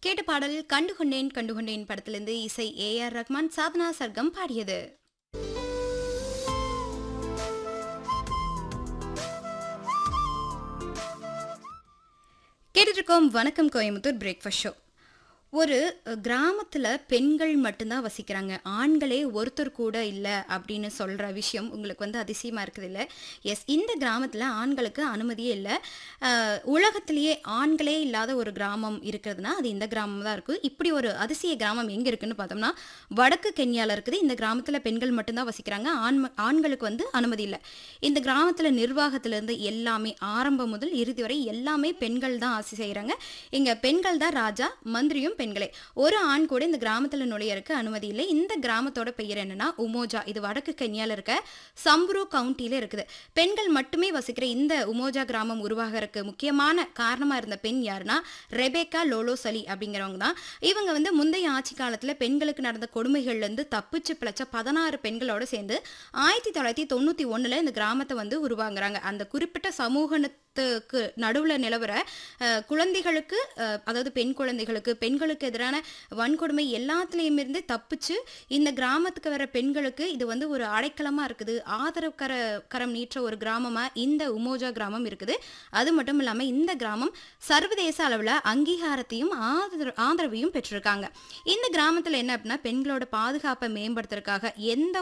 கேட்ட பாடல் கண்டுகொண்டேன் கண்டுகொண்டேன் படத்திலிருந்து இசை ஏ ஆர் ரஹ்மான் சாதனா சர்க்கம் பாடியது கேட்டுட்டு இருக்கோம் வணக்கம் கோயம்புத்தூர் பிரேக்ஃபாஸ்ட் ஷோ ஒரு கிராமத்தில் பெண்கள் மட்டும்தான் வசிக்கிறாங்க ஆண்களே ஒருத்தர் கூட இல்லை அப்படின்னு சொல்கிற விஷயம் உங்களுக்கு வந்து அதிசயமாக இருக்குது இல்லை எஸ் இந்த கிராமத்தில் ஆண்களுக்கு அனுமதியே இல்லை அஹ், உலகத்திலேயே ஆண்களே இல்லாத ஒரு கிராமம் இருக்கிறதுனா அது இந்த கிராமம் தான் இருக்குது இப்படி ஒரு அதிசய கிராமம் எங்கே இருக்குன்னு பார்த்தோம்னா வடக்கு கென்யாவில் இருக்குது இந்த கிராமத்தில் பெண்கள் மட்டும்தான் வசிக்கிறாங்க ஆண் ஆண்களுக்கு வந்து அனுமதி இல்லை இந்த கிராமத்தில் நிர்வாகத்திலேருந்து எல்லாமே ஆரம்பம் முதல் இறுதி வரை எல்லாமே பெண்கள் தான் ஆட்சி செய்கிறாங்க இங்கே பெண்கள் தான் ராஜா மந்திரியும் பெண்களே ஒரு ஆண் கூட இந்த கிராமத்தில் நுழையறக்கு அனுமதி இல்லை இந்த கிராமத்தோட பெயர் என்னன்னா உமோஜா இது வடக்கு கென்யால இருக்க சம்புரு கவுண்டியில இருக்குது பெண்கள் மட்டுமே வசிக்கிற இந்த உமோஜா கிராமம் உருவாகிறதுக்கு முக்கியமான காரணமா இருந்த பெண் யாருன்னா ரெபேக்கா லோலோ சலி அப்படிங்கிறவங்க தான் இவங்க வந்து முந்தைய ஆட்சி காலத்துல பெண்களுக்கு நடந்த கொடுமைகள்ல இருந்து தப்பிச்சு பிழைச்ச பதினாறு பெண்களோட சேர்ந்து ஆயிரத்தி தொள்ளாயிரத்தி தொண்ணூத்தி ஒண்ணுல இந்த கிராமத்தை வந்து உருவாங்குறாங்க அந்த குறிப்பிட்ட சமூகத்துக்கு நடுவுல நிலவர அஹ், குழந்தைகளுக்கு அஹ், அதாவது பெண் குழந்தைகளுக்கு பெண்களுக்கு எதிரான வன்கொடுமை எல்லாத்துலேயும் இருந்து தப்பிச்சு இந்த கிராமத்துக்கு வர பெண்களுக்கு இது வந்து ஒரு அடைக்கலமா இருக்குது ஆதரவு கர கரம் நீற்ற ஒரு கிராமமா இந்த உமோஜா கிராமம் இருக்குது அது மட்டும் இல்லாம இந்த கிராமம் சர்வதேச அளவுல அங்கீகாரத்தையும் ஆதர ஆதரவையும் பெற்றிருக்காங்க இந்த கிராமத்துல என்ன அப்படின்னா பெண்களோட பாதுகாப்பை மேம்படுத்துறதுக்காக எந்த